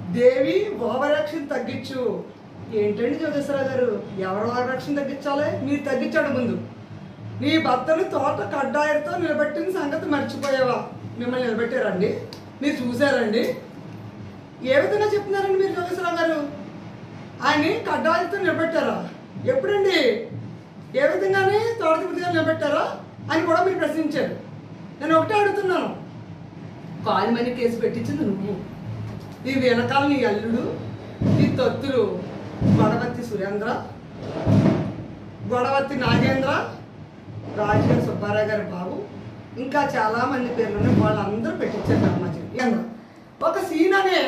దేవి overaction తగ్గించు ఏంటండి జోగేశ్వరరావు గారు ఎవరు ఓవరాక్షన్ తగ్గించాలి మీరు తగ్గించాడు ముందు నీ భర్తను తోట కడ్డాయలతో నిలబెట్టిన సంగతి మర్చిపోయావా మిమ్మల్ని నిలబెట్టారండి మీరు చూసారండి ఏ విధంగా చెప్తున్నారండి మీరు జోగేశ్వరరావు గారు ఆయన్ని కడ్డాయలతో నిలబెట్టారా ఎప్పుడండి ఏ విధంగానే తోట తిరుగుతుగా నిలబెట్టారా అని కూడా మీరు ప్రశ్నించారు నేను ఒకటే అడుగుతున్నాను కాలిమని కేసు పెట్టించింది నువ్వు ఈ వెనకాల నీ అల్లుడు నీ తొత్తులు గొడవత్తి సురేంద్ర గొడవత్తి నాగేంద్ర రాజగారి సుబ్బారావు గారి బాబు ఇంకా చాలా మంది పేర్లు వాళ్ళందరూ పెట్టించారు ధర్మాజీ ఏంద్ర ఒక సీన్ అనే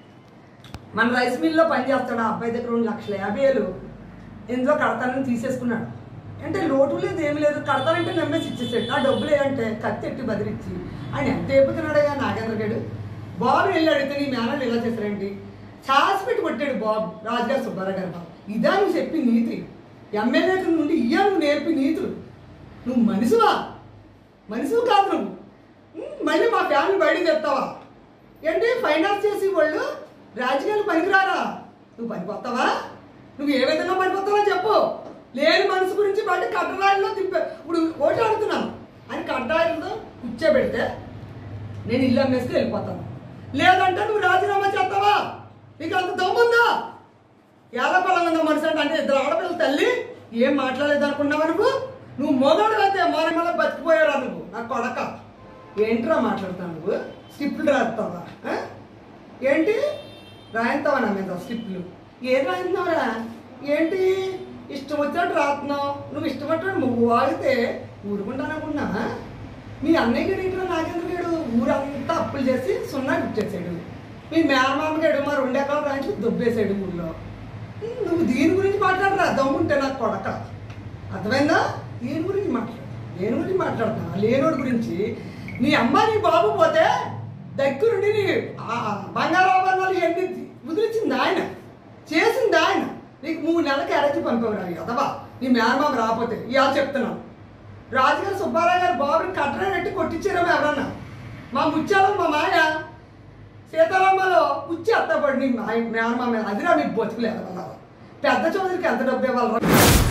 మన రైస్ మిల్లో పనిచేస్తాడు ఆ అబ్బాయి దగ్గర రెండు లక్షల యాభై వేలు ఇందులో కడతానని తీసేసుకున్నాడు అంటే లోటు లేదు ఏమీ లేదు కడతానంటే నమ్మేసి ఇచ్చేసాడు ఆ డబ్బులు ఏంటంటే కత్తి ఎట్టి బదిలిచ్చి ఆయన ఎంత ఏపుతున్నాడయ్యా నాగేంద్ర గారు బాబు వెళ్ళి అడిగితే నీ మేనలు ఇలా చేశారేంటి చాసి పెట్టి కొట్టాడు బాబు రాజుగారు సుబ్బారావు గారు బాబు ఇదా నువ్వు చెప్పి నీతి ఎమ్మెల్యే నుండి ఇయ్యా నువ్వు నేర్పి నీతులు నువ్వు మనిషివా మనిషివి కాదు నువ్వు ఉమ్, మళ్ళీ మా ఫ్యామిలీ బయటకు తెస్తావా ఏంటి ఫైనాన్స్ చేసి వాళ్ళు రాజకీయాలు పనికిరారా నువ్వు పనిపోతావా నువ్వు ఏ విధంగా పనిపోతావో చెప్పు లేని మనసు గురించి బయట కట్టడాయిలో తిప్పే ఇప్పుడు ఓటు ఆడుతున్నాను అని కట్టడాయిలతో కూర్చోబెడితే నేను ఇల్లు అమ్మేస్తే వెళ్ళిపోతాను లేదంటే నువ్వు రాజీనామా చేస్తావా నీకు అంత దమ్ముందా ఎలా బలంగా ఉందా మనిషి అంటే అంటే ఇద్దరు ఆడపిల్లల తల్లి ఏం మాట్లాడలేదు అనుకున్నావా నువ్వు నువ్వు మొదలు అయితే మన మళ్ళీ బతికిపోయారా నువ్వు నా కొడక ఏంట్రా మాట్లాడుతావు నువ్వు స్లిప్లు రాస్తావా ఆ? ఏంటి రాయంతావా నా మీద స్లిప్లు ఏం రాయించినావురా ఏంటి ఇష్టం వచ్చినట్టు రాస్తున్నావు నువ్వు ఇష్టం వచ్చినట్టు నువ్వు వాగితే ఊరుకుంటాననుకున్నా మీ అన్నయ్య గడు ఇంట్లో నాగేంద్ర గడు ఊరంతా అప్పులు చేసి సున్నా ఇచ్చేసాడు మీ మేనమామ గడు మా రెండు ఎకరాల రాయించి దుబ్బేసాడు ఊళ్ళో ఉమ్, నువ్వు దీని గురించి మాట్లాడరా దమ్ముంటే నాకు కొడక అర్థమైందా దీని గురించి మాట్లాడు దేని గురించి మాట్లాడుతున్నా లేనోడి గురించి నీ అమ్మ నీ బాబు పోతే దగ్గరుండి నీ ఆ బంగారాభరణాలు ఎన్ని ముదిరిచింది ఆయన చేసింది ఆయన నీకు మూడు నెలలకి ఎరచి పంపేవారు కదవా నీ మేనమామ రాకపోతే ఇవాళ చెప్తున్నాను రాజుగారు సుబ్బారావు గారు బాబుని కట్టడనట్టు కొట్టించారేమో ఎవరన్నా మా ముత్యాలు మా మాయ సీతారామలో ఉచ్చి అత్తపడి నీ మాయ మేనమామ అదిరా మీకు బతుకులేదు పెద్ద చౌదరికి ఎంత డబ్బు ఇవ్వాలి